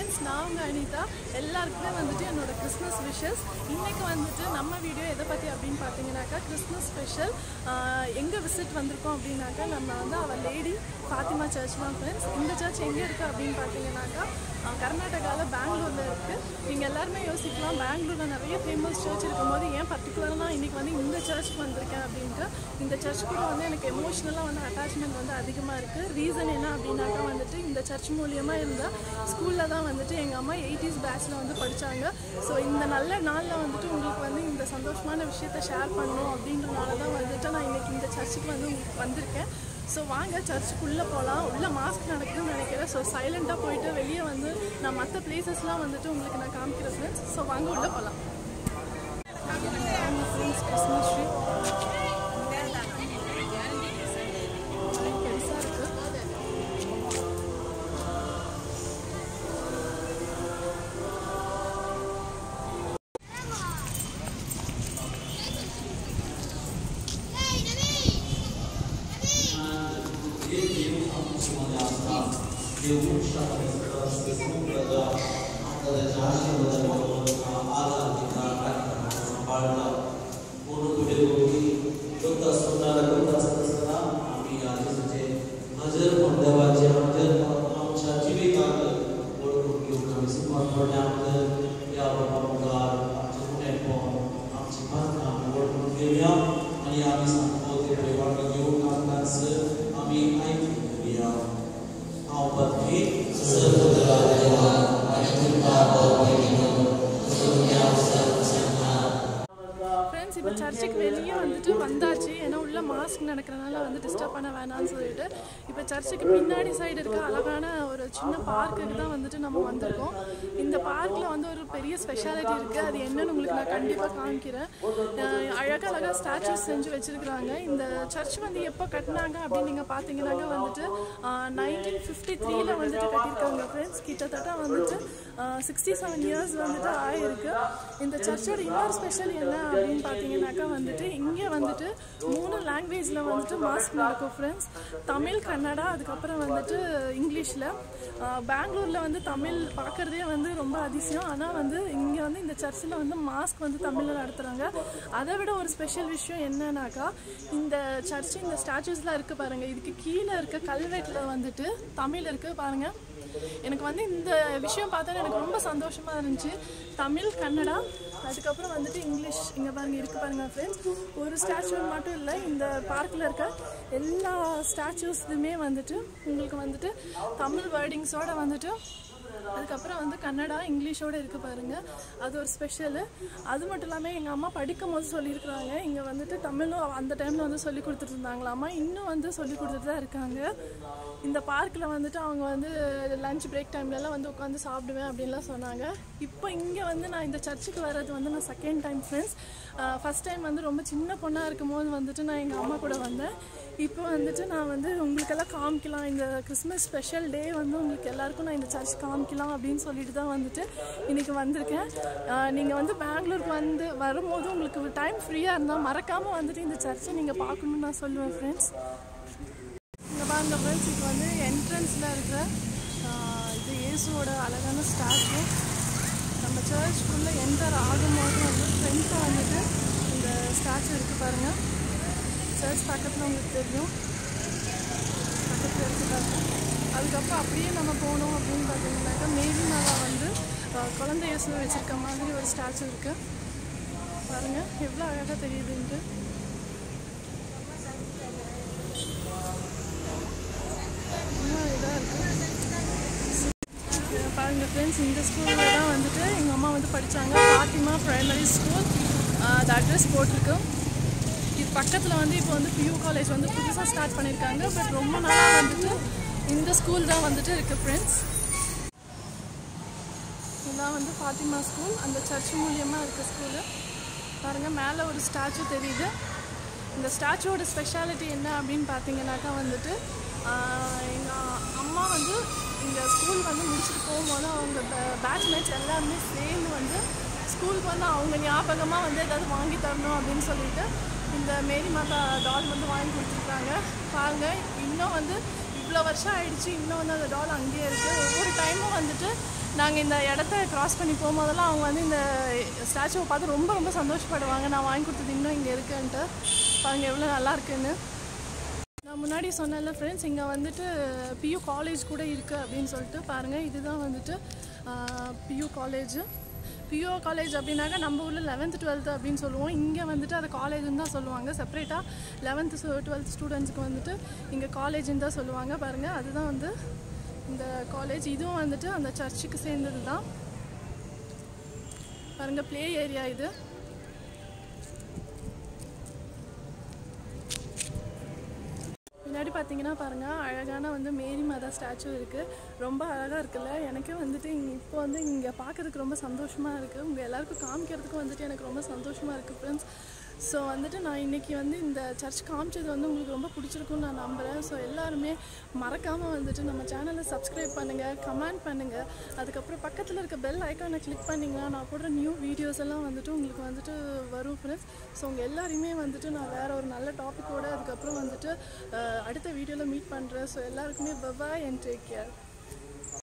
friends நான் உங்கள் அனிதா எல்லாருக்குமே வந்துட்டு என்னோட கிறிஸ்மஸ் விஷஸ் இன்னைக்கு வந்துட்டு நம்ம வீடியோ எதை பற்றி அப்படின்னு பார்த்தீங்கன்னாக்கா கிறிஸ்மஸ் ஸ்பெஷல் எங்கே விசிட் வந்திருக்கோம் அப்படின்னாக்கா நம்ம வந்து அவள் லேடி ஃபாத்திமா சர்ச் தான் ஃப்ரெண்ட்ஸ் இந்த சர்ச் எங்கே இருக்குது அப்படின்னு பார்த்தீங்கன்னாக்கா ஆஹ் கர்நாடகாவில் பெங்களூரில் இருக்குது நீங்கள் எல்லாருமே யோசிக்கலாம் பெங்களூரில் நிறைய ஃபேமஸ் சர்ச் இருக்கும்போது ஏன் பர்டிகுலராக இன்றைக்கி வந்து இந்த சர்ச்சுக்கு வந்திருக்கேன் அப்படின்ட்டு இந்த சர்ச் கூட வந்து எனக்கு எமோஷ்னலாக வந்து அட்டாச்மெண்ட் வந்து அதிகமாக இருக்குது ரீசன் என்ன அப்படின்னாக்கா வந்துட்டு இந்த சர்ச் மூலியமாக இருந்த ஸ்கூலில் தான் வந்துட்டு எங்கள் அம்மா எயிட்டிஸ் பேட்ச்சில் வந்து படித்தாங்க ஸோ இந்த நல்ல நாளில் வந்துட்டு உங்களுக்கு வந்து இந்த சந்தோஷமான விஷயத்த ஷேர் பண்ணணும் அப்படின்றனால தான் வந்துட்டு நான் இன்றைக்கி இந்த சர்ச்சுக்கு வந்து உங்களுக்கு வந்திருக்கேன் ஸோ வாங்க சர்ச்சுக்குள்ளே போகலாம் உள்ள மாஸ்க் நடக்குதுன்னு நினைக்கிறேன் ஸோ சைலண்ட்டாக போயிட்டு வெளியே வந்து நான் மற்ற பிளேசஸ்லாம் வந்துட்டு உங்களுக்கு நான் காமிக்கிறேன் ஃப்ரெண்ட்ஸ் ஸோ வாங்க உள்ளே போகலாம் ஃப்ரெண்ட்ஸ் கிறிஸ்மஸ் ட்ரீ பெருசாக இருக்குது आणि आम्ही सांगतो ते परिवार घेऊन कामकाज आम्ही ऐकून घेऊया हांव पत्नी सर्वदा देवा ஃப்ரெண்ட்ஸ் இப்போ சர்ச்சுக்கு வெளியே வந்துட்டு வந்தாச்சு ஏன்னா உள்ள மாஸ்க் நடக்கிறனால வந்து டிஸ்டர்ப் பண்ண வேணாம்னு சொல்லிட்டு இப்போ சர்ச்சுக்கு பின்னாடி சைடு இருக்க அழகான ஒரு சின்ன பார்க்குக்கு தான் வந்துட்டு நம்ம வந்திருக்கோம் இந்த பார்க்கில் வந்து ஒரு பெரிய ஸ்பெஷாலிட்டி இருக்குது அது என்னன்னு உங்களுக்கு நான் கண்டிப்பாக காமிக்கிறேன் அஹ் அழகா அழகாக ஸ்டாச்சுஸ் செஞ்சு வச்சுருக்குறாங்க இந்த சர்ச் வந்து எப்போ கட்டினாங்க அப்படின்னு நீங்கள் பார்த்தீங்கன்னாக்க வந்துட்டு நைன்டீன் ஃபிஃப்டி த்ரீல வந்துட்டு கட்டியிருக்காங்க ஃப்ரெண்ட்ஸ் கிட்டத்தட்ட வந்துட்டு சிக்ஸ்டி செவன் இயர்ஸ் வந்துட்டு ஆயிருக்கு இந்த சர்ச்சோட இன்னொரு ஸ்பெஷல் என்ன அப்படின்னு பார்த்தீங்கன்னாக்கா வந்துட்டு இங்கே வந்துட்டு மூணு லாங்குவேஜில் வந்துட்டு மாஸ்க் நடக்கும் ஃப்ரெண்ட்ஸ் தமிழ் கன்னடா அதுக்கப்புறம் வந்துட்டு இங்கிலீஷில் பெங்களூரில் வந்து தமிழ் பார்க்குறதே வந்து ரொம்ப அதிசயம் ஆனால் வந்து இங்கே வந்து இந்த சர்ச்சில் வந்து மாஸ்க் வந்து தமிழில் நடத்துகிறாங்க அதை விட ஒரு ஸ்பெஷல் விஷயம் என்னன்னாக்கா இந்த சர்ச் இந்த ஸ்டாச்சுஸ்லாம் இருக்குது பாருங்கள் இதுக்கு கீழே இருக்க கல்வெட்டில் வந்துட்டு தமிழ் இருக்குது பாருங்கள் எனக்கு வந்து இந்த விஷயம் பார்த்தா எனக்கு ரொம்ப சந்தோஷமாக இருந்துச்சு தமிழ் கன்னடா அதுக்கப்புறம் வந்துட்டு இங்கிலீஷ் இங்கே பாருங்க இருக்கு பாருங்க ஃப்ரெண்ட்ஸ் ஒரு ஸ்டாச்சு மட்டும் இல்லை இந்த பார்க்கில் இருக்க எல்லா ஸ்டாச்சுஸ்லுமே வந்துட்டு உங்களுக்கு வந்துட்டு தமிழ் வேர்டிங்ஸோட வந்துட்டு அதுக்கப்புறம் வந்து கன்னடா இங்கிலீஷோட இருக்கு பாருங்க அது ஒரு ஸ்பெஷலு அது மட்டும் இல்லாமல் எங்கள் அம்மா படிக்கும் போது சொல்லியிருக்கிறாங்க இங்கே வந்துட்டு தமிழும் அந்த டைமில் வந்து சொல்லி கொடுத்துட்டு இருந்தாங்களாமா இன்னும் வந்து சொல்லி கொடுத்துட்டு தான் இருக்காங்க இந்த பார்க்கில் வந்துட்டு அவங்க வந்து லஞ்ச் பிரேக் டைம்லலாம் வந்து உட்காந்து சாப்பிடுவேன் அப்படின்லாம் சொன்னாங்க இப்போ இங்கே வந்து நான் இந்த சர்ச்சுக்கு வர்றது வந்து நான் second time friends first time வந்து ரொம்ப சின்ன பொண்ணாக இருக்கும் போது வந்துட்டு நான் எங்கள் அம்மா கூட வந்தேன் இப்போ வந்துட்டு நான் வந்து உங்களுக்கெல்லாம் காமிக்கலாம் இந்த கிறிஸ்மஸ் ஸ்பெஷல் டே வந்து உங்களுக்கு எல்லாருக்கும் நான் இந்த சர்ச் காமிக்கலாம் அப்படின்னு சொல்லிட்டு தான் வந்துட்டு இன்றைக்கி வந்திருக்கேன் நீங்கள் வந்து பெங்களூருக்கு வந்து வரும்போது உங்களுக்கு டைம் ஃப்ரீயாக இருந்தால் மறக்காமல் வந்துட்டு இந்த சர்ச்சை நீங்கள் பார்க்கணுன்னு நான் சொல்லுவேன் ஃப்ரெண்ட்ஸ் இங்கே பாருங்க ஃப்ரெண்ட்ஸ் இப்போ வந்து என்ட்ரன்ஸில் இருக்கிற ஆஹ், இது இயேசுவோட அழகான ஸ்டாச்சு நம்ம சர்ச்சுக்குள்ளே என்டர் ஆகும்போது வந்து ஃப்ரெண்ட்ஸாக வந்துட்டு இந்த ஸ்டாச்சு இருக்குது பாருங்கள் சர்ச் பக்கத்தில் உங்களுக்கு தெரியும் பக்கத்தில் இருக்கு பாருங்க அதுக்கப்புறம் அப்படியே நம்ம போனோம் அப்படின்னு பார்த்தீங்கன்னாக்கா மேரி மாதா வந்து ஆஹ், குழந்தை இயேசுவை வச்சுருக்க மாதிரி ஒரு ஸ்டாச்சு இருக்குது பாருங்கள் எவ்வளோ அழகாக தெரியுதுன்ட்டு இன்னும் இதாக இருக்குது பாருங்க ஃப்ரெண்ட்ஸ் இந்த ஸ்கூலில் தான் வந்துட்டு எங்கள் அம்மா வந்து படித்தாங்க ஃபாத்திமா ப்ரைமரி ஸ்கூல் அது அட்ரஸ் போட்டிருக்கு இது பக்கத்தில் வந்து இப்போ வந்து பியூ காலேஜ் வந்து புதுசாக ஸ்டார்ட் பண்ணியிருக்காங்க பட் ரொம்ப நாளாக வந்துட்டு இந்த ஸ்கூல் தான் வந்துட்டு இருக்குது ஃப்ரெண்ட்ஸ் இதெல்லாம் வந்து ஃபாத்திமா ஸ்கூல் அந்த சர்ச் மூலியமாக இருக்க ஸ்கூலு பாருங்கள் மேலே ஒரு ஸ்டாச்சு தெரியுது இந்த ஸ்டாச்சுவோட ஸ்பெஷாலிட்டி என்ன அப்படின்னு பார்த்தீங்கன்னாக்கா வந்துட்டு எங்கள் அம்மா வந்து இந்த ஸ்கூல் வந்து முடிச்சுட்டு போகும்போது அவங்க பேட்ச்மேட்ஸ் எல்லாருமே சேர்ந்து வந்து ஸ்கூலுக்கு வந்து அவங்க ஞாபகமாக வந்து ஏதாவது வாங்கி தரணும் அப்படின்னு சொல்லிட்டு இந்த மேரி மாதா டால் வந்து வாங்கி கொடுத்துருக்காங்க பாருங்க இன்னும் வந்து இவ்வளோ வருஷம் ஆயிடுச்சு இன்னும் வந்து அந்த டால் அங்கேயே இருக்குது ஒவ்வொரு டைம் டைமும் வந்துட்டு நாங்கள் இந்த இடத்த கிராஸ் பண்ணி போகும்போதெல்லாம் அவங்க வந்து இந்த ஸ்டாச்சுவை பார்த்து ரொம்ப ரொம்ப சந்தோஷப்படுவாங்க நான் வாங்கி கொடுத்தது இன்னும் இங்கே இருக்குன்ட்டு பாருங்க எவ்வளோ நல்லா இருக்குன்னு நான் முன்னாடி சொன்னேன்ல ஃப்ரெண்ட்ஸ் இங்கே வந்துட்டு பியூ காலேஜ் கூட இருக்குது அப்படின்னு சொல்லிட்டு பாருங்கள் இதுதான் வந்துட்டு பியூ காலேஜ் பியூ காலேஜ் அப்படின்னாக்கா நம்ம ஊரில் லெவன்த்து டுவெல்த்து அப்படின்னு சொல்லுவோம் இங்கே வந்துட்டு அதை காலேஜ்னு தான் சொல்லுவாங்க செப்பரேட்டாக லெவன்த்து டுவெல்த் ஸ்டூடெண்ட்ஸ்க்கு வந்துட்டு இங்கே காலேஜ்னு தான் சொல்லுவாங்க பாருங்கள் அதுதான் வந்து இந்த காலேஜ் இதுவும் வந்துட்டு அந்த சர்ச்சுக்கு சேர்ந்தது தான் பாருங்கள் ப்ளே ஏரியா இது பின்னாடி பார்த்தீங்கன்னா பாருங்கள் அழகான வந்து மேரி மாதா ஸ்டாச்சு இருக்குது ரொம்ப அழகாக இருக்குல்ல எனக்கு வந்துட்டு இங்கே இப்போ வந்து இங்கே பார்க்கறதுக்கு ரொம்ப சந்தோஷமாக இருக்குது உங்கள் எல்லாருக்கும் காமிக்கிறதுக்கும் வந்துட்டு எனக்கு ரொம்ப சந்தோஷமாக இருக்குது ஃப்ரெண்ட்ஸ் ஸோ வந்துட்டு நான் இன்றைக்கி வந்து இந்த சர்ச் காமிச்சது வந்து உங்களுக்கு ரொம்ப பிடிச்சிருக்குன்னு நான் நம்புகிறேன் ஸோ எல்லாருமே மறக்காமல் வந்துட்டு நம்ம சேனலை சப்ஸ்கிரைப் பண்ணுங்கள் கமெண்ட் பண்ணுங்கள் அதுக்கப்புறம் பக்கத்தில் இருக்க பெல் ஐக்கானை கிளிக் பண்ணிங்கன்னா நான் போடுற நியூ வீடியோஸ் எல்லாம் வந்துட்டு உங்களுக்கு வந்துட்டு வரும் ஃப்ரெண்ட்ஸ் ஸோ உங்கள் எல்லாரையுமே வந்துட்டு நான் வேறு ஒரு நல்ல டாப்பிக்கோட அதுக்கப்புறம் வந்துட்டு அஹ், அடுத்த வீடியோவில் மீட் பண்ணுறேன் ஸோ எல்லாருக்குமே பபாய் அண்ட் டேக் கேர்